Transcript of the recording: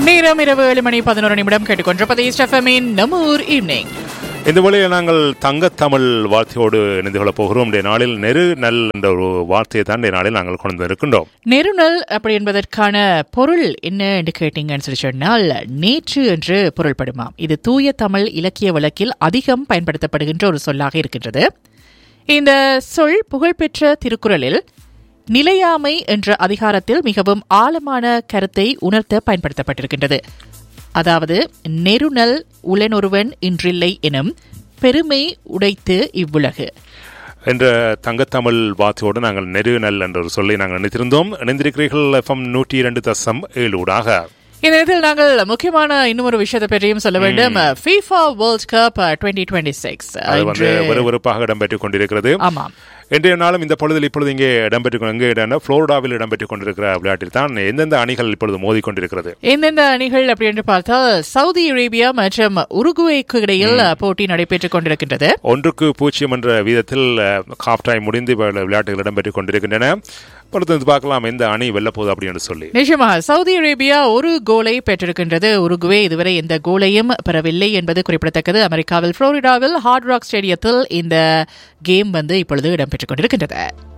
நேரம் இரவு ஏழு மணி பதினோரு நிமிடம் கேட்டுக்கொண்டிருப்பது ஸ்டெஃபமின் நம்மூர் ஈவினிங் இந்த வேளையில் நாங்கள் தங்கத்தமிழ் வார்த்தையோடு இணைந்து கொள்ளப் போகிறோம் இன்றைய நாளில் நெரு நல் என்ற ஒரு வார்த்தையை தான் இன்றைய நாளில் நாங்கள் கொண்டு இருக்கின்றோம் நெருநல் அப்படி என்பதற்கான பொருள் என்ன என்று கேட்டீங்கன்னு சொல்லி சொன்னால் நேற்று என்று பொருள்படுமாம் இது தூய தமிழ் இலக்கிய வழக்கில் அதிகம் பயன்படுத்தப்படுகின்ற ஒரு சொல்லாக இருக்கின்றது இந்த சொல் புகழ்பெற்ற திருக்குறளில் நிலையாமை என்ற அதிகாரத்தில் மிகவும் ஆழமான கருத்தை உணர்த்த பயன்படுத்தப்பட்டிருக்கின்றது அதாவது நெருநல் உளனொருவன் இன்றில்லை எனும் பெருமை உடைத்து இவ்வுலகு என்ற தங்கத்தமிழ் வார்த்தையோடு நாங்கள் நெரு நல் என்ற ஒரு சொல்லை நாங்கள் நினைத்திருந்தோம் இணைந்திருக்கிறீர்கள் எஃப்எம் நூற்றி இரண்டு தசம் ஏழு ஊடாக இந்த நேரத்தில் நாங்கள் முக்கியமான இன்னும் ஒரு விஷயத்தை பற்றியும் சொல்ல வேண்டும் FIFA world cup twenty twenty six அது வந்து விறுவிறுப்பாக இடம்பெற்றுக் கொண்டிருக்கிறது ஆமாம் இன்றைய நாளும் இந்த பொழுதில் இப்பொழுது இங்கே இடம்பெற்றுக் கொண்டு- எங்கே இடம் புளோரிடாவில் இடம்பெற்றுக் கொண்டிருக்கிற விளையாட்டில் தான் எந்தெந்த அணிகள் இப்பொழுது மோதிக்கொண்டிருக்கிறது எந்தெந்த அணிகள் அப்படி என்று பார்த்தால் சவுதி அரேபியா மற்றும் உருகுவேக்கு இடையில் போட்டி நடைபெற்றுக் கொண்டிருக்கின்றது ஒன்றுக்கு பூஜ்ஜியம் என்ற வீதத்தில் ஹாஃப் டைம் முடிந்து இப்ப விளையாட்டுகள் இடம்பெற்றுக் கொண்டிருக்கின்றன பொறுத்து வந்து பார்க்கலாம் எந்த அணி வெல்ல போகுது அப்படின்னு சொல்லி நிச்சயமாக சவுதி அரேபியா ஒரு கோலை பெற்றிருக்கின்றது உருகுவே இதுவரை எந்த கோலையும் பெறவில்லை என்பது குறிப்பிடத்தக்கது அமெரிக்காவில் புளோரிடாவில் ஹார்ட் ராக் ஸ்டேடியத்தில் இந்த கேம் வந்து இப்பொழுது இடம்பெற்றுக் கொண்டிருக்கின்றது